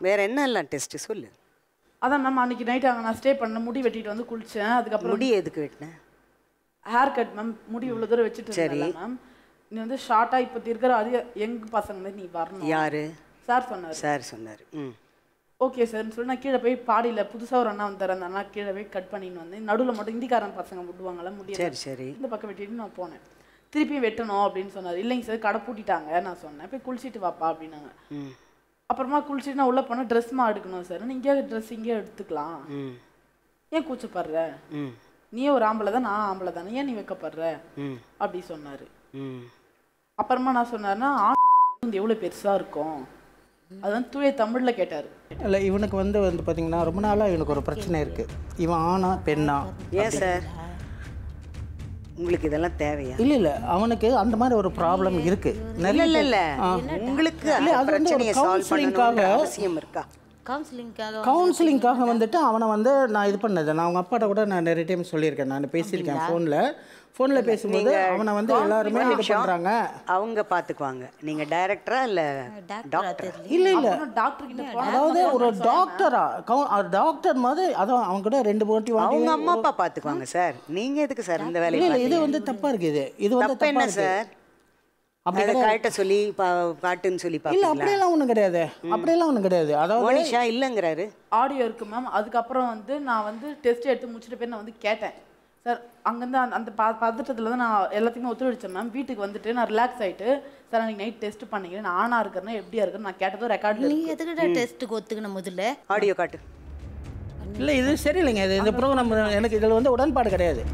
வேற என்னெல்லாம் டெஸ்ட் சொல்லு அதான் மேம் அன்னைக்கு நைட் அங்கே நான் ஸ்டே பண்ண முடி வெட்டிட்டு வந்து குளிச்சேன் அதுக்கப்புறம் முடி எதுக்கு வெட்டினேன் ஹேர் கட் மேம் முடி இவ்வளோ தூரம் வச்சுட்டு இருந்தேன் மேம் நீ வந்து ஷார்ட்டாக இப்போ இருக்கிற அதிக யங் பசங்க மாதிரி நீ வரணும் யாரு சார் சொன்னார் சார் சொன்னார் ம் ஓகே சார்னு சொல்லி நான் கீழே போய் பாடியில் புதுசாக ஒரு அண்ணா வந்தார் அந்த அண்ணா கீழே போய் கட் பண்ணின்னு வந்தேன் நடுவில் மட்டும் இந்திக்காரன் பசங்க விடுவாங்கல்ல முடியாது சரி சரி இந்த பக்கம் வெட்டிட்டு நான் போனேன் திருப்பியும் வெட்டணும் அப்படின்னு சொன்னார் இல்லைங்க சார் கடை பூட்டிட்டாங்க நான் சொன்னேன் போய் குளிச்சிட்டு வாப்பா அப்படின்னாங்க ம் அப்புறமா குளிச்சுட்டு நான் உள்ளே போனால் ட்ரெஸ்மா எடுக்கணும் சார் நான் இங்கே ட்ரெஸ் இங்கே எடுத்துக்கலாம் ம் ஏன் கூச்சப்படுற ம் நீயே ஒரு ஆம்பளை தான் நான் ஆம்பளை தானே ஏன் நீ வைக்கப்படுற ம் அப்படி சொன்னார் ம் அப்புறமா நான் சொன்னார்னா ஆண் வந்து எவ்வளோ பெருசாக இருக்கும் அது வந்து தூய தமிழில் கேட்டார் இல்லை இவனுக்கு வந்து வந்து பார்த்தீங்கன்னா ரொம்ப நாளாக இவனுக்கு ஒரு பிரச்சனை இருக்குது இவன் ஆணா பெண்ணா ஏன் சார் உங்களுக்கு இதெல்லாம் தேவையா இல்லை இல்லை அவனுக்கு அந்த மாதிரி ஒரு ப்ராப்ளம் இருக்குது இல்ல இல்ல இல்ல உங்களுக்கு அந்த இல்ல, அது வந்து ஒரு பிரச்சனையை சால்வ் பண்ணணும்ன்ற counseling-க்காக- அவசியம் இருக்கா கவுன்சிலிங்காக கவுன்சிலிங்காக வந்துட்டு அவனை வந்து நான் இது பண்ணது நான் அவங்க அப்பாட்ட கூட நான் நிறைய டைம் சொல்லியிருக்கேன் நான் பேசியிருக்கேன் ஃபோனில் ஃபோனில் பேசும்போது அவனை வந்து எல்லாருமே இது பண்ணுறாங்க அவங்க பாத்துக்குவாங்க நீங்க டைரக்டரா இல்ல டாக்டர் இல்லை இல்லை டாக்டர் கிட்ட போனா அதாவது ஒரு டாக்டரா டாக்டர் மாதிரி அதான் அவங்க கூட ரெண்டு வாட்டி வாட்டி அவங்க அம்மா அப்பா பாத்துக்குவாங்க சார் நீங்க எதுக்கு சார் இந்த இல்லை வேலையை இல்லை இது வந்து தப்பா இருக்கு இது இது வந்து தப்பு என்ன தப்பா இருக்கு சார் அப்படி அதை கரெக்டா சொல்லி பா- காட்டுன்னு சொல்லி இல்ல பாப்பீங்களா அப்படியெல்லாம் ஒண்ணும் கிடையாது அப்படியெல்லாம் ஒண்ணும் கிடையாது அதாவது மோனிஷா இல்லங்கிறாரு ஆடியோ இருக்கு மேம் அதுக்கப்புறம் வந்து நான் வந்து டெஸ்ட் எடுத்து முடிச்சிட்ட பேர் நான் வந்து கேட்டேன் சார் அங்கேருந்து அந்த அந்த ப பதட்டத்தில் தான் நான் எல்லாத்தையுமே ஒத்துழைச்சேன் மேம் வீட்டுக்கு வந்துட்டு நான் ரிலாக்ஸ் ஆயிட்டு சார் அன்னைக்கு நைட் டெஸ்ட் பண்ணீங்க நான் ஆனா இருக்கிறேன்னா எப்படியா இருக்குன்னு நான் கேட்டதும் ரெக்கார்ட் நீ எதுக்கிட்ட டெஸ்ட்டுக்கு ஒத்துக்கணும் முதல்ல ஆடியோ காட்டு இல்ல இது சரியில்லைங்க இது இந்த ப்ரோக்ராம் எனக்கு இதுல வந்து உடன்பாடு கிடையாது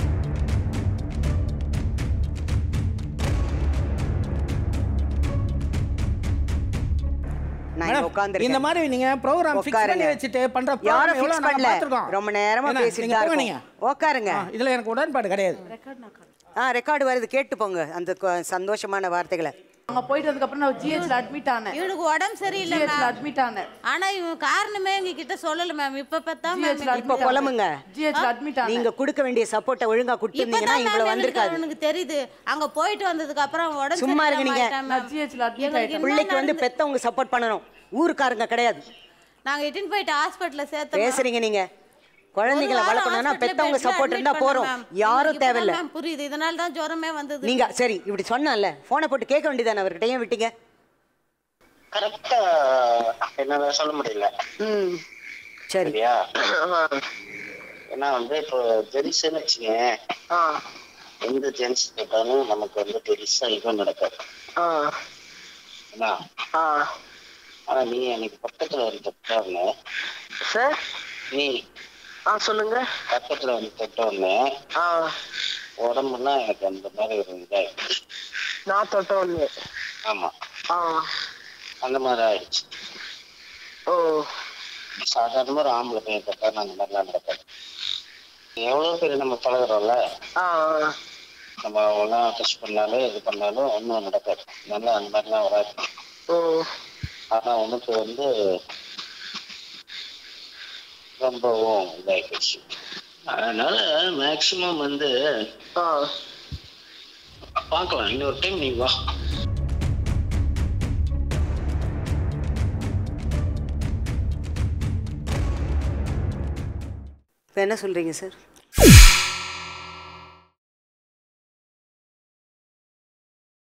நான் இங்க மேடம், உட்கார்ந்திருக்கேன். இந்த மாதிரி நீங்க ப்ரோக்ராம் ஃபிக்ஸ் பண்ணி உட்காருங்க. வச்சுட்டு பண்ற யாரும் program fix எவ்வளவு நாங்க பண்ணல. பார்த்திருக்கோம். ரொம்ப நேரமா என்ன, பேசிட்டு நீங்க தான் போங்க இருக்கோம். நீங்க. உட்காருங்க. ஆ, இதுல எனக்கு உடன்பாடு கிடையாது ரெக்கார்ட் நான் காட்டுறேன். ஆ ரெக்கார்டு வருது கேட்டு போங்க அந்த கொ- சந்தோஷமான வார்த்தைகளை அங்க போயிட்டு அதுக்கப்புறம் நான் ஜிஹெச்ல அட்மிட் ஆனேன் இவனுக்கு உடம்பு சரியில்லை ஜிஹெச்ல மேம் அட்மிட் ஆனேன் ஆனா இவன் காரணமே எங்க கிட்ட சொல்லல மேம் இப்ப பார்த்தா மேம் GH ல இப்ப புலம்புங்க ஜிஹெச்ல அட்மிட் ஆனேன் நீங்க கொடுக்க வேண்டிய சப்போர்ட்டை ஒழுங்கா கொடுத்திருந்தீங்கன்னா இப்பதான் இவ்வளவு மேம் எனக்கு வந்திருக்காது அவனுக்கு தெரியுது அங்க போயிட்டு வந்ததுக்கு அப்புறம் அவன் உடம்பு சும்மா இருங்க சரியில்லாம நீங்க. ஆயிட்டான் நான் மேம். ஜிஹெச்ல அட்மிட் எங்களுக்கு ஆயிட்டேன் என்ன பிள்ளைக்கு வந்து நடந்து- பெத்தவங்க சப்போர்ட் பண்ணணும் ஊருக்காரங்க கிடையாது நாங்க இட்டுன்னு போயிட்டு ஹாஸ்பிட்டல்ல சேர்த்தோம் பேசுறீங்க நீங்க குழந்தைகளை ஒரு வாரம் வளர்க்கணும்னா hospital பெத்தவங்க bedல சப்போர்ட் admit இருந்தா பண்ணேன் போறோம் ma'am. யாரும் எனக்கு இப்பதான் தேவையில்ல ma'am புரியுது இதனால தான் ஜுரமே வந்தது நீங்க சரி இப்படி சொன்னல போனை போட்டு கேட்க வேண்டியதானே அவர்கிட்ட ஏன் விட்டீங்க கரெக்டா என்னால சொல்ல முடியல ம் சரி சரியா ஏன்னா வந்து இப்போ ஜென்ஸ்ன்னு வச்சுக்கேன் எந்த ஜென்ஸ் கேட்டாலும் நமக்கு வந்து பெருசா இதுவும் நடக்காது என்ன? ஆனா நீ எனக்கு பக்கத்துல வந்து தொட்டவங்க சார் நீ ஆ சொல்லுங்க பக்கத்துல வந்து தொட்டவங்க ஆ உடம்புலாம் எனக்கு அந்த மாதிரி ஒரு இதாயிடுச்சு நான் தொட்ட ஒண்ணு ஆமா ஆ அந்த மாதிரி ஆயிடுச்சு ஓ சாதாரணமா ஒரு ஆம்பளை பையன் தொட்டாலும் அந்த மாதிரிலாம் நடக்காது எவ்வளவு பேர் நம்ம பழகுறோம்ல ஆ நம்ம ஒன்றா டச் பண்ணாலும் இது பண்ணாலும் ஒன்றும் நடக்காது நல்லா அந்த மாதிரிலாம் வராது ஓ ஆனா உனக்கு வந்து ரொம்பவும் இதாகிடுச்சு அதனால மேக்சிமம் வந்து ஆ பார்க்கலாம் இன்னொரு டைம் நீ வா இப்போ என்ன சொல்றீங்க சார்